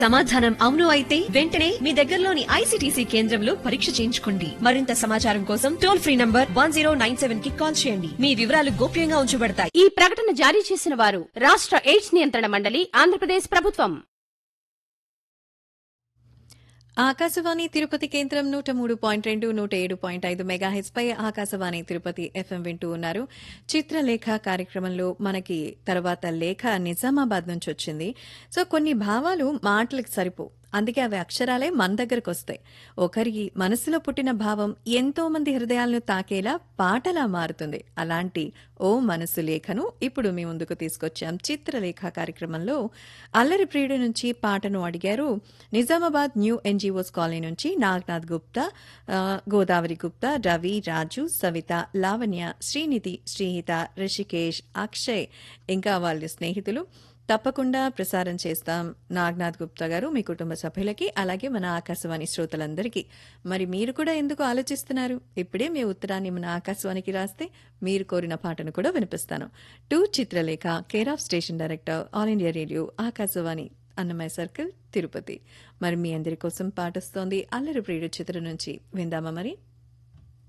సమాధానం అవును అయితే వెంటనే మీ దగ్గరలోని ఐసీటీసీ కేంద్రంలో పరీక్ష చేయించుకోండి మరింత సమాచారం కోసం టోల్ ఫ్రీ నంబర్ వన్ కి కాల్ చేయండి మీ వివరాలు గోప్యంగా ఉంచబడతాయి ఈ ప్రకటన జారీ చేసిన వారు రాష్ట్ర ఎయిడ్స్ నియంత్రణ మండలి ఆంధ్రప్రదేశ్ ప్రభుత్వం ఆకాశవాణి తిరుపతి కేంద్రం నూట మూడు పాయింట్ రెండు నూట ఏడు పాయింట్ ఐదు మెగాహెచ్ పై ఆకాశవాణి తిరుపతి ఎఫ్ఎం వింటూ ఉన్నారు చిత్రలేఖ కార్యక్రమంలో మనకి తర్వాత లేఖ నిజామాబాద్ నుంచి వచ్చింది సో కొన్ని భావాలు మాటలకు సరిపో అందుకే అవి అక్షరాలే మన దగ్గరకు వస్తాయి ఒకరి మనసులో పుట్టిన భావం ఎంతో మంది హృదయాలను తాకేలా పాటలా మారుతుంది అలాంటి ఓ మనసు లేఖను ఇప్పుడు మీ ముందుకు తీసుకొచ్చాం చిత్రలేఖ కార్యక్రమంలో అల్లరి ప్రియుడి నుంచి పాటను అడిగారు నిజామాబాద్ న్యూ ఎన్జీఓస్ కాలనీ నుంచి నాగనాథ్ గుప్తా ఆ, గోదావరి గుప్తా రవి రాజు సవిత లావణ్య శ్రీనిధి శ్రీహిత రిషికేష్ అక్షయ్ ఇంకా వాళ్ళ స్నేహితులు తప్పకుండా ప్రసారం చేస్తాం నాగనాథ్ గుప్తా గారు మీ కుటుంబ సభ్యులకి అలాగే మన ఆకాశవాణి శ్రోతలందరికీ మరి మీరు కూడా ఎందుకు ఆలోచిస్తున్నారు ఇప్పుడే మీ ఉత్తరాన్ని మన ఆకాశవాణికి రాస్తే మీరు కోరిన పాటను కూడా వినిపిస్తాను to Chitralekha care of station director all India radio Akashvani Annamayya circle Tirupati మరి మీ అందరి కోసం పాటొస్తోంది అల్లరి ప్రియుడు చిత్రం నుంచి విందామా మరి